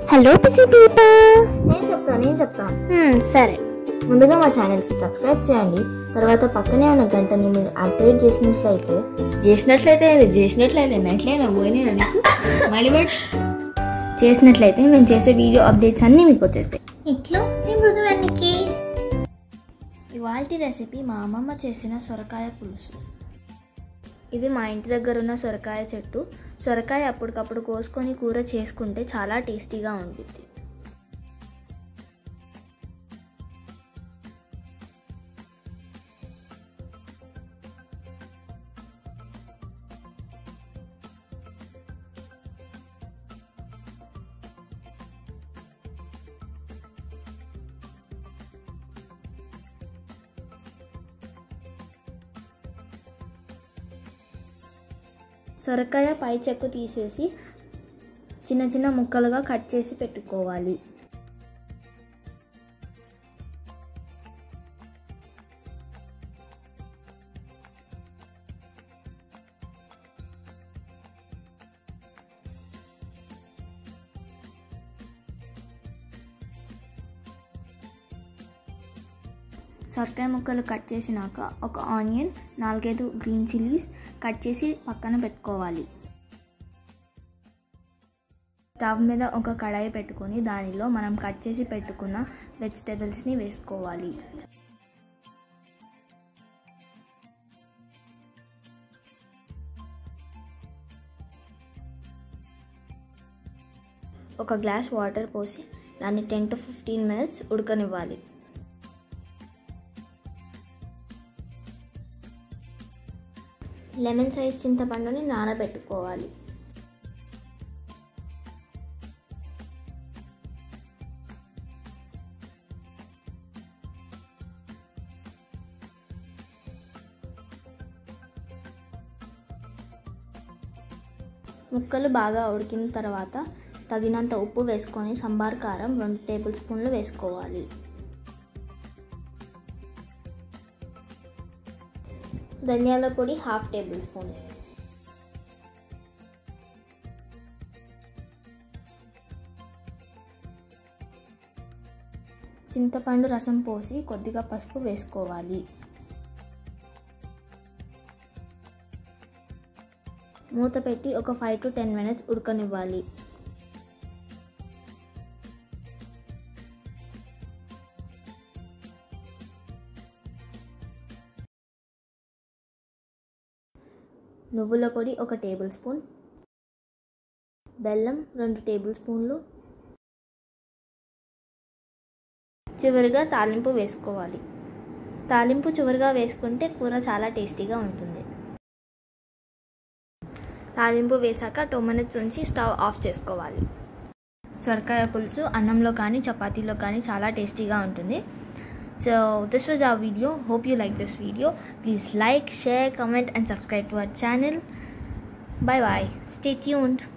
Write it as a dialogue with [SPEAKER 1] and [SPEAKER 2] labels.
[SPEAKER 1] Hello PC people
[SPEAKER 2] నేను చెప్తాను నేను చెప్తాను
[SPEAKER 1] సరే
[SPEAKER 2] ముందుగా మా ఛానల్కి సబ్స్క్రైబ్ చేయండి తర్వాత పక్కనే ఉన్న గంటని మీరు యాక్టివేట్ చేసినట్లయితే చేసినట్లయితే ఏంది? చేసినట్లయితే ఎట్లయినా పోయినా నీకు మళ్ళీ పెట్టు. చేసినట్లయితే మేము చేసే వీడియో అప్డేట్స్ అన్నీ మీకు వచ్చేస్తాయి
[SPEAKER 1] ఇట్లు మీ మృదువానికి
[SPEAKER 2] ఇవాళ రెసిపీ మా అమ్మమ్మ చేసిన సొరకాయ పులుసు ఇది మా ఇంటి దగ్గర ఉన్న సొరకాయ చెట్టు సొరకాయ అప్పటికప్పుడు కోసుకొని కూర చేసుకుంటే చాలా టేస్టీగా ఉంటుంది సొరకాయ పై చెక్కు తీసేసి చిన్న చిన్న ముక్కలుగా కట్ చేసి పెట్టుకోవాలి సొరకాయ ముక్కలు కట్ చేసినాక ఒక ఆనియన్ నాలుగైదు గ్రీన్ చిల్లీస్ కట్ చేసి పక్కన పెట్టుకోవాలి స్టవ్ మీద ఒక కడాయి పెట్టుకొని దానిలో మనం కట్ చేసి పెట్టుకున్న వెజిటేబుల్స్ని వేసుకోవాలి ఒక గ్లాస్ వాటర్ పోసి దాన్ని టెన్ టు ఫిఫ్టీన్ మినిట్స్ ఉడకనివ్వాలి లెమన్ సైజ్ చింతపండుని నానబెట్టుకోవాలి ముక్కలు బాగా ఉడికిన తర్వాత తగినంత ఉప్పు వేసుకొని సంబార్ కారం రెండు టేబుల్ స్పూన్లు వేసుకోవాలి ధనియాల పొడి హాఫ్ టేబుల్ స్పూన్ చింతపండు రసం పోసి కొద్దిగా పసుపు వేసుకోవాలి మూత పెట్టి ఒక ఫైవ్ టు టెన్ మినిట్స్ ఉడకనివ్వాలి నువ్వుల పొడి ఒక టేబుల్ స్పూన్ బెల్లం రెండు టేబుల్ స్పూన్లు చివరిగా తాలింపు వేసుకోవాలి తాలింపు చివరిగా వేసుకుంటే కూర చాలా టేస్టీగా ఉంటుంది తాలింపు వేసాక టూ మినిట్స్ ఉంచి స్టవ్ ఆఫ్ చేసుకోవాలి సొరకాయ పులుసు అన్నంలో కానీ చపాతీలో కానీ చాలా టేస్టీగా ఉంటుంది so this was our video hope you like this video please like share comment and subscribe to our channel bye bye stay tuned